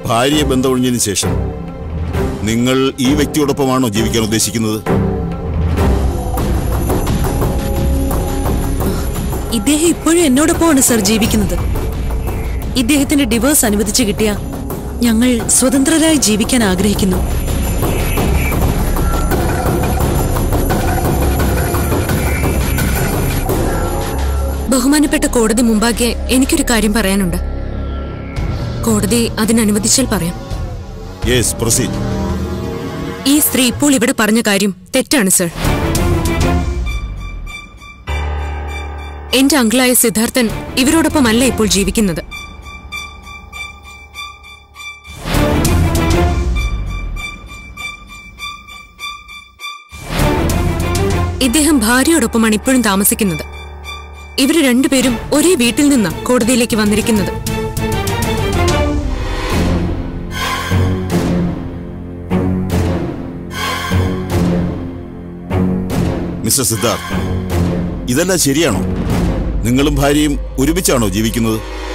ഭാര്യയെ ബന്ധമൊഴിഞ്ഞതിന് ശേഷം നിങ്ങൾ ഈ വ്യക്തിയോടൊപ്പമാണോ ജീവിക്കാൻ ഉദ്ദേശിക്കുന്നത് ഇദ്ദേഹം ഇപ്പോഴും എന്നോടൊപ്പമാണ് സർ ജീവിക്കുന്നത് ഇദ്ദേഹത്തിന്റെ ഡിവോഴ്സ് അനുവദിച്ചു കിട്ടിയ ഞങ്ങൾ സ്വതന്ത്രരായി ജീവിക്കാൻ ആഗ്രഹിക്കുന്നു ബഹുമാനപ്പെട്ട കോടതി മുമ്പാകെ എനിക്കൊരു കാര്യം പറയാനുണ്ട് കോടതി അതിനനുവദിച്ചാൽ പറയാം യെസ് പ്രൊസീഡ് ഈ സ്ത്രീ ഇപ്പോൾ ഇവിടെ പറഞ്ഞ കാര്യം തെറ്റാണ് സർ എന്റെ അങ്കിളായ സിദ്ധാർത്ഥൻ ഇവരോടൊപ്പമല്ല ഇപ്പോൾ ജീവിക്കുന്നത് ഇദ്ദേഹം ഭാര്യയോടൊപ്പമാണ് ഇപ്പോഴും താമസിക്കുന്നത് ഇവര് രണ്ടുപേരും ഒരേ വീട്ടിൽ നിന്നാ കോടതിയിലേക്ക് വന്നിരിക്കുന്നത് മിസ്റ്റർ സിദ്ധാർത്ഥ് ഇതെല്ലാം ശരിയാണോ നിങ്ങളും ഭാര്യയും ഒരുമിച്ചാണോ ജീവിക്കുന്നത്